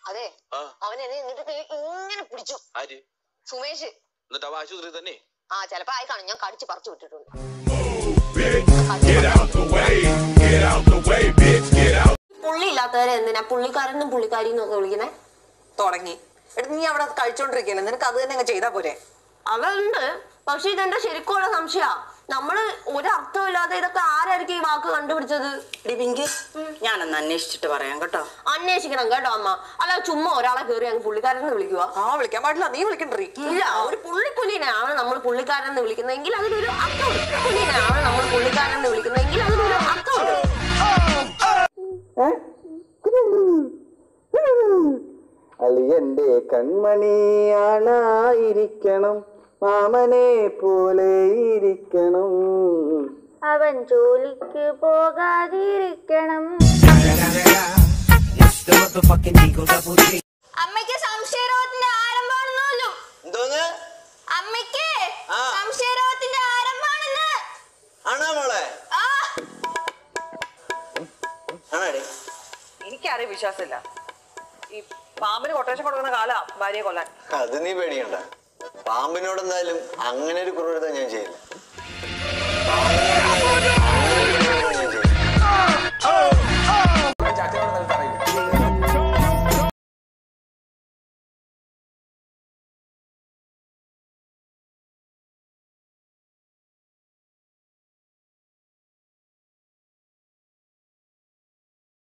അതെ ആ അവൻ എന്നെ എന്നിട്ട് ദേ ഇങ്ങനെ പിടിച്ചു ആര് സുമേഷ് എന്നിട്ട് അവ ആശുപത്രി തന്നെ ആ ചിലപ്പോ ആയി കാണും ഞാൻ കടിച്ച് പറിച്ചു വിട്ടിട്ടുണ്ട് Get out the way, get out the way, bitch, get out. പുള്ളി ഇല്ലാത്തവരെ എന്തിനാ പുള്ളിക്കാരനും പുള്ളിക്കാരിന്നും ഒക്കെ വിളിക്കുന്നേ തുടങ്ങി എടാ നീ അവിടെ കഴിച്ചോണ്ടിരിക്കല്ലേ നിനക്ക് അത് തന്നെ അങ്ങ് ചെയ്താ പോരെ അതുണ്ട് പക്ഷെ ഇതെന്റെ ശരിക്കുള്ള സംശയ നമ്മള് ഒരർത്ഥമില്ലാതെ ഇതൊക്കെ ആരായിരിക്കും ഈ വാക്ക് കണ്ടുപിടിച്ചത് എടി പിങ്കി ഞാനൊന്ന് അന്വേഷിച്ചിട്ട് പറയാം കേട്ടോ അന്വേഷിക്കണം കേട്ടോ അമ്മ അല്ല ചുമ്മാ ഒരാളെ കയറി അങ്ങ് പുള്ളിക്കാരനെ വിളിക്കുക ആ വിളിക്കാൻ പാടില്ല നീ വിളിക്കണ്ടേ ഇല്ല ഒരു പുള്ളിപ്പുലിനെയാണ് നമ്മൾ പുള്ളിക്കാരൻ വിളിക്കുന്നതെങ്കിൽ അതിനൊരു അർത്ഥമുണ്ട് പുലിനെയാണ് നമ്മൾ പുള്ളിക്കാരൻ വിളിക്കുന്നതെങ്കിൽ അതിനൊരു അർത്ഥമുണ്ട് അളിയന്റെ കൺമണിയാണായിരിക്കണം മാമനെ പോലെ ഇരിക്കണം അവൻ ജോലിക്ക് പോകാതിരിക്കണം അമ്മയ്ക്ക് സംശയരോഗത്തിന്റെ ആരംഭമാണെന്നല്ലോ എന്തോന്ന് അമ്മയ്ക്ക് ആ. സംശയരോഗത്തിന്റെ ആരംഭമാണെന്ന് ആണോ മോളെ ആ ആണോടി എനിക്കാരെയും വിശ്വാസമില്ല ഈ പാമ്പിന് കൊട്ടേഷൻ കൊടുക്കുന്ന കാലാ ഭാര്യയെ കൊല്ലാൻ അത് നീ പേടിക്കണ്ട പാമ്പിനോട് എന്തായാലും അങ്ങനെ ഒരു ക്രൂരത ഞാൻ ചെയ്യില്ല